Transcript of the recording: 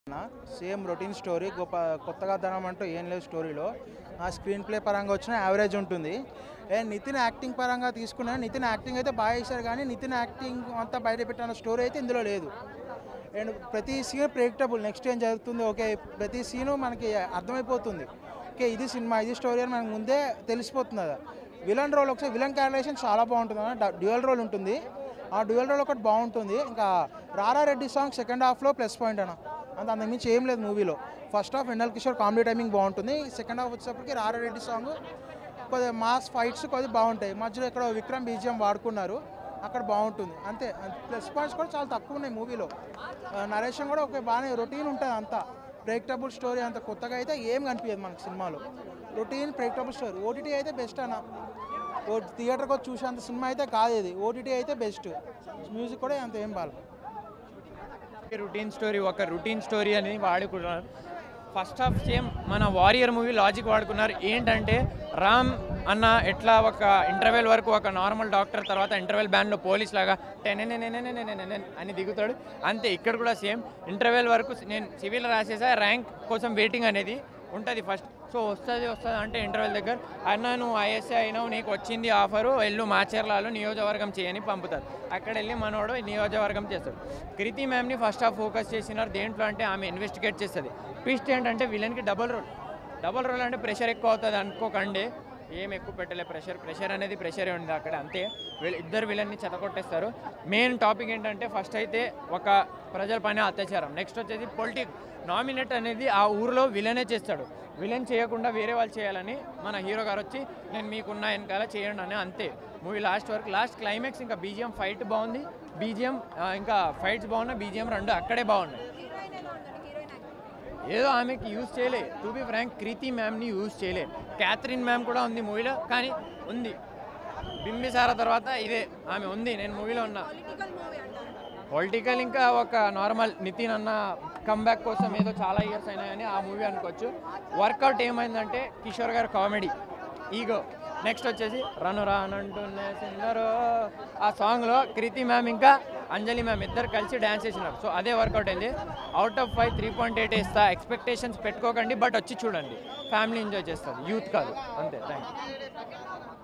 same routine story గొప్ప కొత్తగా ధనం అంటూ ఏం లేదు స్టోరీలో ఆ స్క్రీన్ ప్లే పరంగా వచ్చిన యావరేజ్ ఉంటుంది ఏ నితిన్ యాక్టింగ్ పరంగా తీసుకున్నా నితిన్ యాక్టింగ్ అయితే బాగా చేశారు కానీ నితిన్ యాక్టింగ్ అంతా బయట పెట్టిన స్టోరీ అయితే ఇందులో లేదు అండ్ ప్రతి సీన్ ప్రేడిక్టబుల్ నెక్స్ట్ ఏం జరుగుతుంది ఓకే ప్రతి సీను మనకి అర్థమైపోతుంది ఓకే ఇది సినిమా ఇది స్టోరీ అని మనకు ముందే తెలిసిపోతుంది కదా విలన్ రోల్ ఒకసారి విలన్ క్యారెక్టరేషన్ చాలా బాగుంటుంది అన్న డ్యూయల్ రోల్ ఉంటుంది ఆ డ్యూయల్ రోల్ ఒకటి బాగుంటుంది ఇంకా రారా రెడ్డి సాంగ్ సెకండ్ హాఫ్లో ప్లస్ పాయింట్ అన్న అంత అంతకుమించి ఏం లేదు మూవీలో first half Vennela Kishore comedy timing బాగుంటుంది సెకండ్ హాఫ్ వచ్చేటప్పటికి రారా రెడ్డి సాంగ్ కొద్దిగా మాస్ ఫైట్స్ కొద్దిగా బాగుంటాయి మధ్యలో ఇక్కడ విక్రమ్ బీజిఎం వాడుకున్నారు అక్కడ బాగుంటుంది అంతే ప్లస్ పాయింట్స్ కూడా చాలా తక్కువ ఉన్నాయి మూవీలో నరేషన్ కూడా ఒక బాగానే రొటీన్ ఉంటుంది అంతా ప్రేక్టబుల్ స్టోరీ అంత కొత్తగా అయితే ఏం కనిపించదు మనకి సినిమాలో రొటీన్ ప్రేక్టబుల్ స్టోరీ ఓటీటీ అయితే బెస్ట్ అన్న ఓ థియేటర్కి వచ్చి చూసేంత సినిమా అయితే కాదు ఇది ఓటీటీ అయితే బెస్ట్ మ్యూజిక్ కూడా అంత ఏం బాగా రొటీన్ స్టోరీ ఒక రొటీన్ స్టోరీ అని వాడుకున్నారు ఫస్ట్ హాఫ్ సేమ్ మన వారియర్ మూవీ లాజిక్ వాడుకున్నారు ఏంటంటే రామ్ అన్న ఎట్లా ఒక ఇంటర్వెల్ వరకు ఒక నార్మల్ డాక్టర్ తర్వాత ఇంటర్వెల్ బ్యాండ్లో పోలీస్ లాగా టెనెనెనెనెనెనెనెనెనె అని దిగుతాడు అంతే ఇక్కడ కూడా సేమ్ ఇంటర్వెల్ వరకు నేను సివిల్ రాసేసా ర్యాంక్ కోసం వెయిటింగ్ అనేది ఉంటుంది ఫస్ట్ సో వస్తుంది వస్తుంది అంటే ఇంటర్వెల్ దగ్గర అన్న నువ్వు ఐఎస్ఐ అయినావు నీకు వచ్చింది ఆఫరు వెళ్ళు మాచర్లాలో నియోజకవర్గం చేయని పంపుతారు అక్కడ వెళ్ళి మనోడు నియోజకవర్గం చేస్తాడు కృతి మ్యామ్ని ఫస్ట్ హాఫ్ ఫోకస్ చేసినారు దేంట్లో అంటే ఆమె ఇన్వెస్టిగేట్ చేస్తుంది ట్విస్ట్ ఏంటంటే విలన్కి డబుల్ రోల్ డబుల్ రోల్ అంటే ప్రెషర్ ఎక్కువ అవుతుంది అనుకోకండి ఏం ఎక్కువ పెట్టలే ప్రెషర్ ప్రెషర్ అనేది ప్రెషరే ఉంది అక్కడ అంతే వీళ్ళు ఇద్దరు విలన్ని చెతకొట్టేస్తారు మెయిన్ టాపిక్ ఏంటంటే ఫస్ట్ అయితే ఒక ప్రజల పైన అత్యాచారం నెక్స్ట్ వచ్చేసి పొలిటిక్ నామినేట్ అనేది ఆ ఊరిలో విలనే చేస్తాడు విలన్ చేయకుండా వేరే వాళ్ళు చేయాలని మన హీరో గారు వచ్చి నేను మీకున్న వెనకాల చేయండి అని అంతే మూవీ లాస్ట్ వరకు లాస్ట్ క్లైమాక్స్ ఇంకా బీజిఎం ఫైట్ బాగుంది బీజిఎం ఇంకా ఫైట్స్ బాగున్నాయి బీజిఎం రెండు అక్కడే బాగున్నాయి ఏదో ఆమెకి యూజ్ చేయలే టు బి ఫ్రాంక్ కృతి మ్యామ్ని యూజ్ చేయలే క్యాథరిన్ మ్యామ్ కూడా ఉంది మూవీలో కానీ ఉంది బింబిసార తర్వాత ఇదే ఆమె ఉంది నేను మూవీలో ఉన్నా పొలిటికల్ ఇంకా ఒక నార్మల్ నితిన్ అన్న కమ్బ్యాక్ కోసం ఏదో చాలా ఇయర్స్ అయినాయని ఆ మూవీ అనుకోవచ్చు వర్కౌట్ ఏమైందంటే కిషోర్ గారు కామెడీ ఈగో నెక్స్ట్ వచ్చేసి రను రానంటున్న సింగరో ఆ సాంగ్లో కృతి మ్యామ్ ఇంకా అంజలి మ్యామ్ ఇద్దరు కలిసి డ్యాన్స్ చేసినారు సో అదే వర్కౌట్ అయింది out of five three point eight ఇస్తా ఎక్స్పెక్టేషన్స్ పెట్టుకోకండి బట్ వచ్చి చూడండి ఫ్యామిలీ ఎంజాయ్ చేస్తారు యూత్ కాదు అంతే థ్యాంక్ యూ